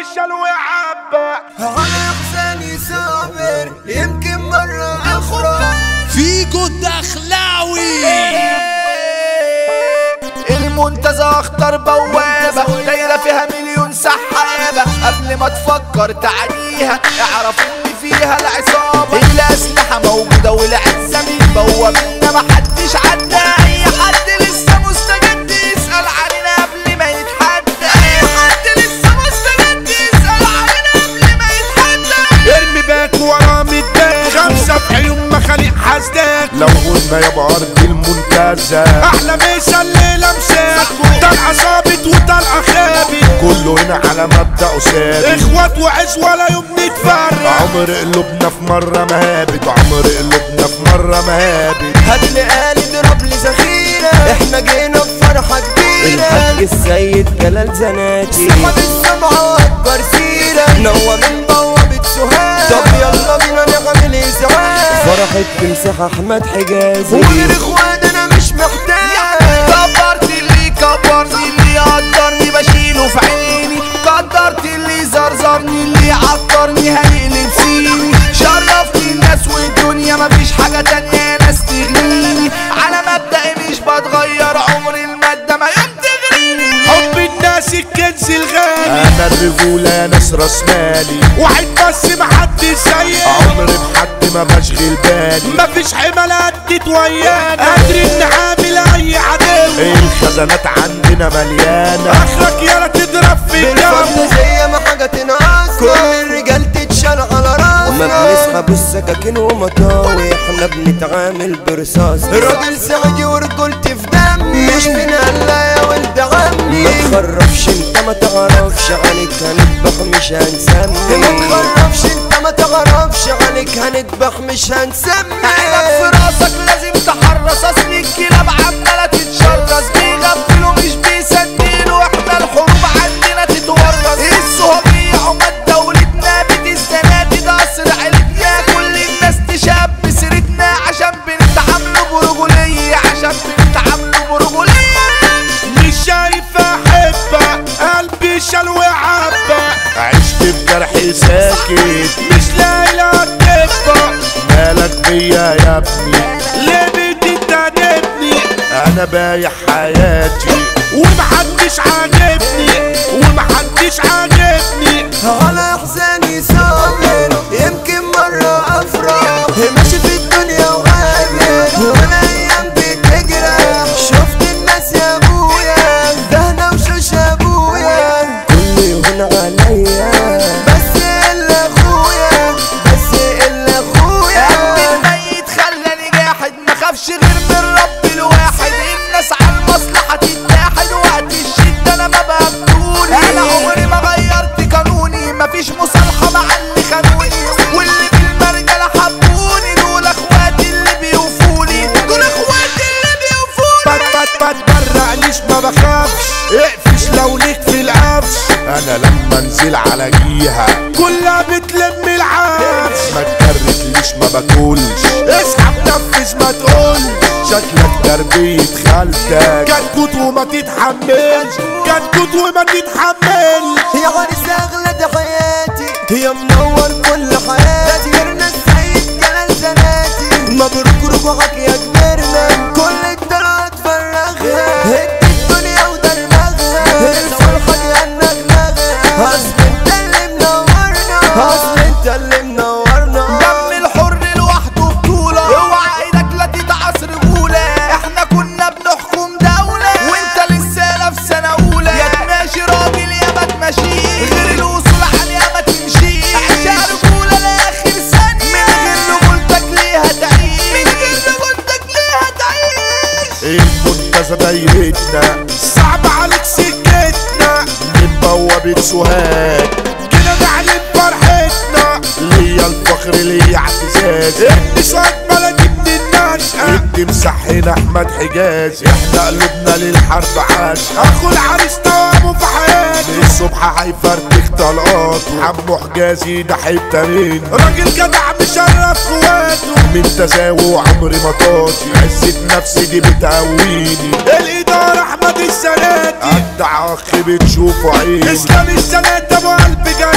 الشلو يعبى على احساني صابر يمكن مرة اخرى فيجو الدخلاوي المنتزه اخطر بوابة دايرة فيها مليون سحابة قبل ما تفكر تعديها اعرف ان فيها العصابة الاسلحة موجودة والعزة بوابنا محدش عدى اي حد لسه مستجد يسأل علينا قبل ما يتحدى اي حد لسه مستجد يسأل علينا قبل ما يتحدى ارمي باك ورا مداك خمسة في عيون مخاليق حسداك لو قلنا يا بأرض المنتزه احلى مسا الليلة مساك طلقة صابت وطلقة خابت كله هنا على مبدأ ثابت اخوات وعز ولا يوم نتفرق عمر قلوبنا في مرة مهابت عمر قلوبنا في مرة مهابت هات لي آلي ضرب لي ذخيرة احنا جينا بفرحة كبيرة الحاج السيد جلال زناتي صحاب السبعة واكبر سيرة نوى من بوابة سوهاج طب يلا بينا نعمل ازعاج فرحة تمسح احمد حجازي وغير اخوان انا مش محتاج كبرت اللي كبرني اللي قدرني بشيله في عيني قدرت اللي زرزرني اللي عطرني هيقلب سيني شرفتني الناس والدنيا مفيش حاجة تانية ناس تغنيني على مبدئي مش بتغير عمر المادة ما يوم تغريني حب الناس الكنز الغالي انا الرجولة يا ناس راس مالي واحد بس محدش زيي عمري بحد ما بشغل بالي مفيش حملات تتويانا قادرين نعامل اي عدو الخزانات عندنا مليانة اخرك يالا تضرب في بالفضل الجو زي ما حاجة تنقص كل الرجال تتشال على راسنا ما بنسحب السكاكين ومطاوي احنا بنتعامل برصاص راجل سعدي ورجولتي في دمي مش من هلا يا ولد عمي ما تخرفش انت ما تعرفش عليك هنذبح مش هنسمي ما تخرفش انت ما تعرفش عليك هنذبح مش هنسمي عينك في راسك لازم تحرص اصل الكلاب عمالة تتشرس بيغفلوا مش بيسجلوا احنا الحروب عندنا تتورث الصهوبية عماد دولتنا بتستنادي ده قصر عيلتنا كل الناس تشاب سيرتنا عشان بنتعاملوا برجولية عشان بنتعاملوا برجولية مش شايف احبك قلبي شال وعبى عشت بجرحي ساكت مش لاقي لا تبقى مالك بيا يا ابني ليه بتتنبني انا بايع حياتي ومحدش عاجبني ومحدش عاجبني على احزاني صابر يمكن مرة افرح ماشي في الدنيا وغامر وانا ايام بتجرح شفت الناس يا ابويا دهنا وشوش ابويا كل يهون عليا بس الا اخويا بس الا اخويا قلب الميت خلاني جاحد ما خافش غير من رب الواحد الناس على المصلحة تتاحد وقت الشدة انا ما بقبلوني انا عمري ما غيرت قانوني مفيش مصالحة مع اللي خانوني واللي بالمرجلة حبوني دول اخواتي اللي بيوفوني دول اخواتي اللي بيوفوني بت بت بتبرقليش ما بخافش اقفش لو ليك في القفش انا لما انزل على جيها كلها بتلم العفش ما تكرتليش ما باكلش اسحب نفذ ما تقولش شكلك تربية خالتك كتكوت وما تتحملش كتكوت وما تتحملش يا عريس اغلى دي حياتي يا منور كل حياتي تذكرنا السيد جلال زناتي مبروك رجوعك يا كبرنا كل الدلع تفرغها هد الدنيا ودرمغها الفرحة دي هنغنغها اصل انت اللي منورنا اصل انت اللي منورنا دم الحر لوحده بطولة اوعى ايدك لا تتعص رجولة احنا كنا بنحكم دولة وانت لسه في سنة اولى يا تماشي راجل يا ما تمشيش غير الوصول عليها ما تمشيش عيشها رجولة لاخر ثانية من غير رجولتك ليها تعيش من غير رجولتك ليها تعيش المنتزه دايرتنا صعب عليك سكتنا من بوابة سوهاج كده نعلن فرحتنا ليا الفخر ليا اعتزاز النسوان بلدي من النشأة التمسح هنا احمد حجاز احنا قلوبنا للحرب عاش اخو العريس توامه في حياتي الصبح هيفرتك طلقات عمو حجازي ده حته مني راجل جدع مشرف اخواته من تساوي عمري ما طاطي عزة نفسي دي بتقويني الإدارة أحمد السناتي أجدع أخ بتشوفه عيني إسلام السنات أبو قلب جامد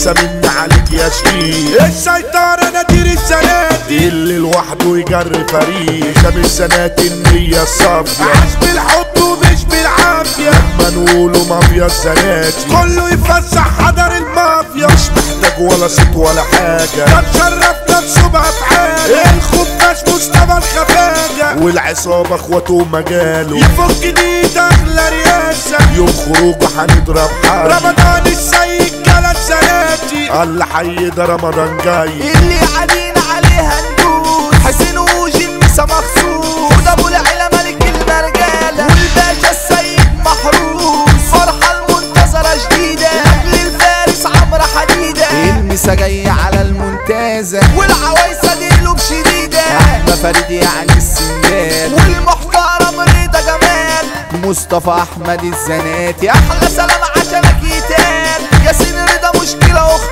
المسا من عليك يا شيخ السيطرة نادر الزناتي اللي لوحده يجري فريق شام الزنات النية الصافية عاش بالحب ومش بالعافية لما نقوله مافيا الزناتي كله يفسح حضر المافيا مش محتاج ولا صوت ولا حاجة ده مشرف نفسه بأفعاله الخفاش مصطفى الخفاجة والعصابة اخواته مجاله يفك دي اغلى رياسة يوم خروجه هنضرب حاجة رمضان السيد جلد سناتي الله حي ده رمضان جاي اللي علينا عليها ندوس حسين وجنسة مخصوص وده ابو العلا ملك المرجالة والباشا السيد محروس فرحة المنتظرة جديدة لاجل الفارس عمرو حديدة المسا جاي على المنتزه والعوايسة دي قلوب شديدة احمد فريد يعني السندال والمحترم رضا جمال مصطفى احمد الزناتي احلى سلام عشانك يتقال ياسين رضا مشكلة اخت